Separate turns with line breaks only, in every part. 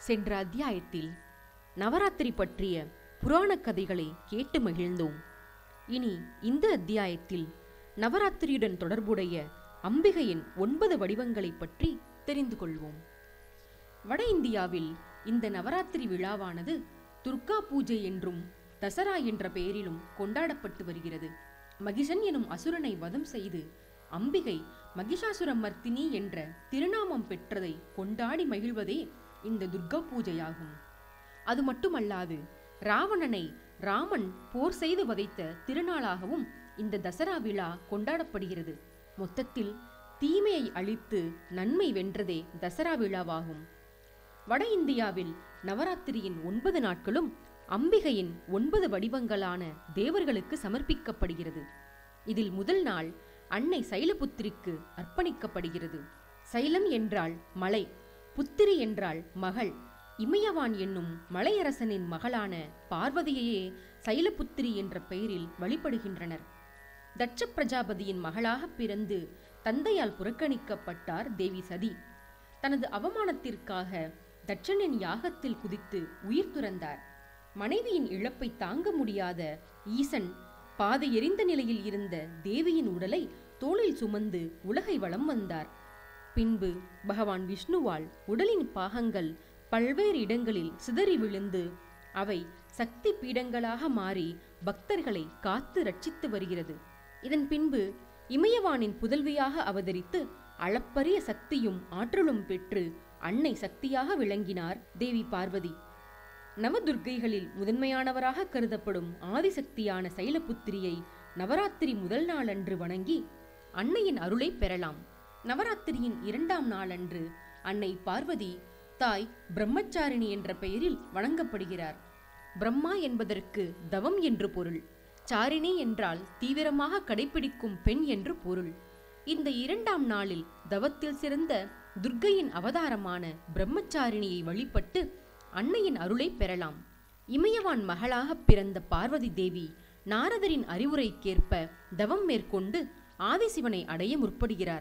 சென்ற அத்தியாயத்தில் நவராத்திரி பற்றிய புராணக் கதைகளை கேட்டு மகிழ்ந்தோம் இனி இந்த அத்தியாயத்தில் நவராத்திரியுடன் தொடர்புடைய அம்பிகையின் ஒன்பது வடிவங்களைப் பற்றி தெரிந்து கொள்வோம் வட இந்தியாவில் இந்த நவராத்திரி விழாவானது துர்கா பூஜை என்றும் தசரா என்ற பெயரிலும் கொண்டாடப்பட்டு வருகிறது மகிஷன் எனும் அசுரனை வதம் செய்து அம்பிகை மகிஷாசுர மர்த்தினி என்ற திருநாமம் பெற்றதை கொண்டாடி மகிழ்வதே இந்த துர்கா பூஜையாகும் அது மட்டுமல்லாது ராவணனை ராமன் போர் செய்து வதைத்த திருநாளாகவும் இந்த தசரா விழா கொண்டாடப்படுகிறது மொத்தத்தில் தீமையை அழித்து நன்மை வென்றதே தசரா விழாவாகும் வட இந்தியாவில் நவராத்திரியின் ஒன்பது நாட்களும் அம்பிகையின் ஒன்பது வடிவங்களான தேவர்களுக்கு சமர்ப்பிக்கப்படுகிறது இதில் முதல் நாள் அன்னை சைலபுத்திரிக்கு அர்ப்பணிக்கப்படுகிறது சைலம் என்றால் மலை புத்திரி என்றால் மகள் இமயவான் என்னும் மலையரசனின் மகளான பார்வதியையே சைலபுத்திரி என்ற பெயரில் வழிபடுகின்றனர் தட்ச பிரஜாபதியின் மகளாக பிறந்து தந்தையால் புறக்கணிக்கப்பட்டார் தேவி சதி தனது அவமானத்திற்காக தட்சனின் யாகத்தில் குதித்து உயிர் துறந்தார் மனைவியின் இழப்பை தாங்க முடியாத ஈசன் பாதை எரிந்த நிலையில் இருந்த தேவியின் உடலை தோளில் சுமந்து உலகை வலம் வந்தார் பின்பு பகவான் விஷ்ணுவால் உடலின் பாகங்கள் பல்வேறு இடங்களில் சிதறி விழுந்து அவை சக்தி பீடங்களாக மாறி பக்தர்களை காத்து ரட்சித்து வருகிறது இதன் பின்பு இமயவானின் புதல்வியாக அவதரித்து அளப்பரிய சக்தியும் ஆற்றலும் பெற்று அன்னை சக்தியாக விளங்கினார் தேவி பார்வதி நவதுர்க்கைகளில் முதன்மையானவராக கருதப்படும் ஆதிசக்தியான சைலபுத்திரியை நவராத்திரி முதல் நாளன்று வணங்கி அன்னையின் அருளை பெறலாம் நவராத்திரியின் இரண்டாம் நாளன்று அன்னை பார்வதி தாய் பிரம்மச்சாரிணி என்ற பெயரில் வணங்கப்படுகிறார் பிரம்மா என்பதற்கு தவம் என்று பொருள் சாரிணி என்றால் தீவிரமாக கடைபிடிக்கும் பெண் என்று பொருள் இந்த இரண்டாம் நாளில் தவத்தில் சிறந்த துர்க்கையின் அவதாரமான பிரம்மச்சாரிணியை வழிபட்டு அன்னையின் அருளை பெறலாம் இமயவான் மகளாக பிறந்த பார்வதி தேவி நாரதரின் அறிவுரைக்கேற்ப தவம் மேற்கொண்டு ஆதிசிவனை அடைய முற்படுகிறார்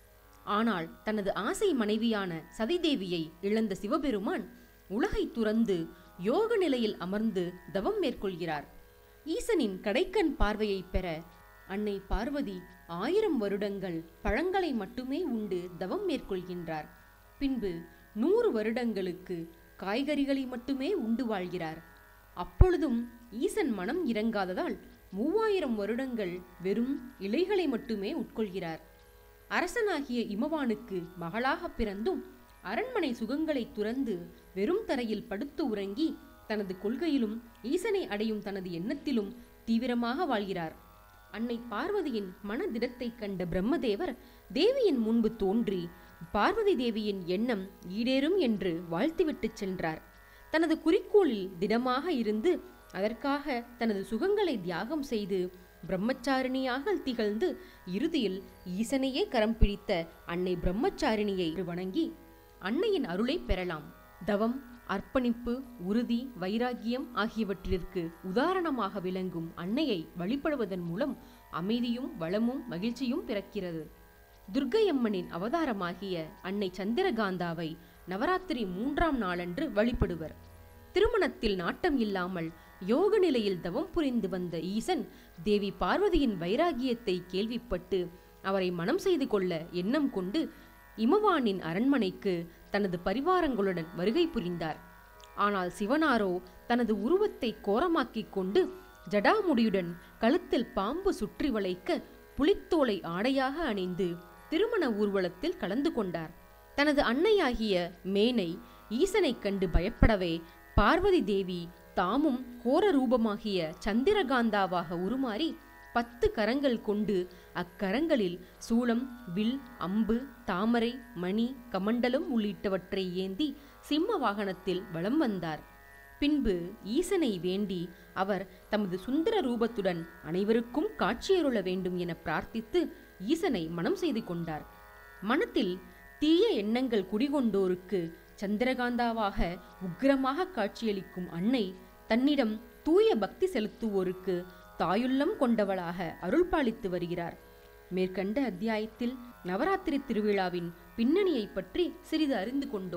ஆனால் தனது ஆசை மனைவியான சதிதேவியை இழந்த சிவபெருமான் உலகை துறந்து யோக நிலையில் அமர்ந்து தவம் மேற்கொள்கிறார் ஈசனின் கடைக்கண் பார்வையை பெற அன்னை பார்வதி ஆயிரம் வருடங்கள் பழங்களை மட்டுமே உண்டு தவம் மேற்கொள்கின்றார் பின்பு நூறு வருடங்களுக்கு காய்கறிகளை மட்டுமே உண்டு வாழ்கிறார் அப்பொழுதும் ஈசன் மனம் இறங்காததால் மூவாயிரம் வருடங்கள் வெறும் இலைகளை மட்டுமே உட்கொள்கிறார் அரசனாகிய இமவானுக்கு மகளாக பிறந்தும் அரண்மனை சுகங்களை துறந்து வெறும் தரையில் படுத்து உறங்கி தனது கொள்கையிலும் ஈசனை அடையும் தனது எண்ணத்திலும் தீவிரமாக வாழ்கிறார் அன்னை பார்வதியின் மனதிடத்தை கண்ட பிரம்மதேவர் தேவியின் முன்பு தோன்றி பார்வதி தேவியின் எண்ணம் ஈடேறும் என்று வாழ்த்துவிட்டுச் சென்றார் தனது குறிக்கோளில் திடமாக இருந்து அதற்காக தனது சுகங்களை தியாகம் செய்து பிரம்மச்சாரிணியாக திகழ்ந்து இறுதியில் ஈசனையே கரம் பிடித்த அன்னை பிரம்மச்சாரிணியை வணங்கி அன்னையின் அருளை பெறலாம் தவம் அர்ப்பணிப்பு உறுதி வைராகியம் ஆகியவற்றிற்கு உதாரணமாக விளங்கும் அன்னையை வழிபடுவதன் மூலம் அமைதியும் வளமும் மகிழ்ச்சியும் பிறக்கிறது துர்க்கையம்மனின் அவதாரமாகிய அன்னை சந்திரகாந்தாவை நவராத்திரி மூன்றாம் நாளன்று வழிபடுவர் திருமணத்தில் நாட்டம் இல்லாமல் யோக நிலையில் தவம் புரிந்து வந்த ஈசன் தேவி பார்வதியின் வைராகியத்தை கேள்விப்பட்டு அவரை மனம் செய்து கொள்ள எண்ணம் கொண்டு இமவானின் அரண்மனைக்கு தனது பரிவாரங்களுடன் வருகை புரிந்தார் ஆனால் சிவனாரோ தனது உருவத்தை கோரமாக்கிக் கொண்டு ஜடாமுடியுடன் கழுத்தில் பாம்பு சுற்றி வளைக்க புலித்தோலை ஆடையாக அணிந்து திருமண ஊர்வலத்தில் கலந்து கொண்டார் தனது அன்னையாகிய மேனை ஈசனைக் கண்டு பயப்படவே பார்வதி தேவி தாமும் கோர ரூபமாகிய சந்திரகாந்தாவாக உருமாறி பத்து கரங்கள் கொண்டு அக்கரங்களில் சூளம் வில் அம்பு தாமரை மணி கமண்டலம் உள்ளிட்டவற்றை ஏந்தி சிம்ம வாகனத்தில் வலம் வந்தார் பின்பு ஈசனை வேண்டி அவர் தமது சுந்தர ரூபத்துடன் அனைவருக்கும் காட்சியருள வேண்டும் என பிரார்த்தித்து ஈசனை மனம் செய்து கொண்டார் மனத்தில் தீய எண்ணங்கள் குடிகொண்டோருக்கு சந்திரகாந்தாவாக உக்கிரமாக காட்சியளிக்கும் அன்னை தன்னிடம் தூய பக்தி செலுத்துவோருக்கு தாயுள்ளம் கொண்டவளாக அருள் பாலித்து வருகிறார் மேற்கண்ட அத்தியாயத்தில் நவராத்திரி திருவிழாவின் பின்னணியை பற்றி சிறிது அறிந்து கொண்டோம்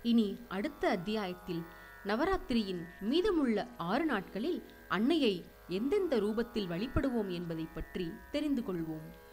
இனி அடுத்த அத்தியாயத்தில் நவராத்திரியின் மீதமுள்ள ஆறு நாட்களில் அன்னையை எந்தெந்த ரூபத்தில் வழிபடுவோம் என்பதை பற்றி தெரிந்து கொள்வோம்